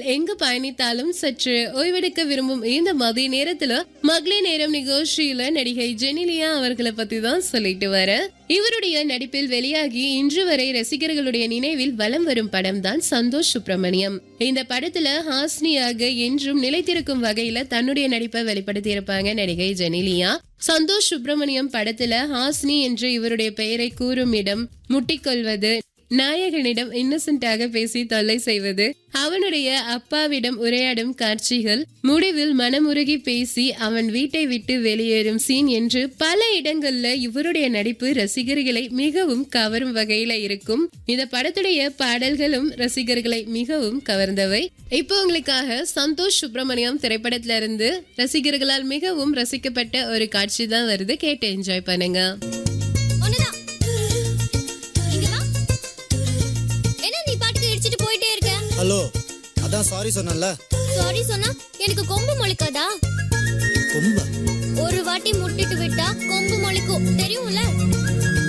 எங்கு பயணித்தாலும் சற்று ஓய்வெடுக்க விரும்பும் இந்த மதிய நேரத்துல மகளிர் நேரம் நிகழ்ச்சியில நடிகை ஜெனிலியா அவர்களை பத்தி தான் சொல்லிட்டு வர இவருடைய நடிப்பில் வெளியாகி இன்று வரை ரசிகர்களுடைய நினைவில் வலம் வரும் படம் தான் சந்தோஷ் சுப்பிரமணியம் இந்த படத்துல ஹாஸ்னியாக என்றும் நிலைத்திருக்கும் வகையில தன்னுடைய நடிப்பை வெளிப்படுத்தி இருப்பாங்க நடிகை ஜெனிலியா சந்தோஷ் சுப்பிரமணியம் படத்துல ஹாஸ்னி என்று இவருடைய பெயரை கூறும் இடம் முட்டிக்கொள்வது நாயகனிடம் இன்னசென்ட்டாக பேசி தொல்லை செய்வது அவனுடைய அப்பாவிடம் உரையாடும் காட்சிகள் முடிவில் மனமுருகி பேசி அவன் வீட்டை விட்டு வெளியேறும் சீன் என்று பல இடங்கள்ல இவருடைய நடிப்பு ரசிகர்களை மிகவும் கவரும் வகையில இருக்கும் இந்த படத்துடைய பாடல்களும் ரசிகர்களை மிகவும் கவர்ந்தவை இப்போ உங்களுக்காக சந்தோஷ் சுப்பிரமணியம் திரைப்படத்துல இருந்து ரசிகர்களால் மிகவும் ரசிக்கப்பட்ட ஒரு காட்சி தான் வருது கேட்டு என்ஜாய் பண்ணுங்க ஒண்ணுதான் இங்க வா என்ன நீ பாட்டுக்கு இடிச்சிட்டு போயிட்டே இருக்க ஹலோ அதான் சாரி சொன்னேன்ல சாரி சொன்னா எனக்கு கொம்பு முளைக்காதா கொம்பா ஒரு வாட்டி முட்டிட்டு விட்டா கொம்பு முளைக்கும் தெரியும்ல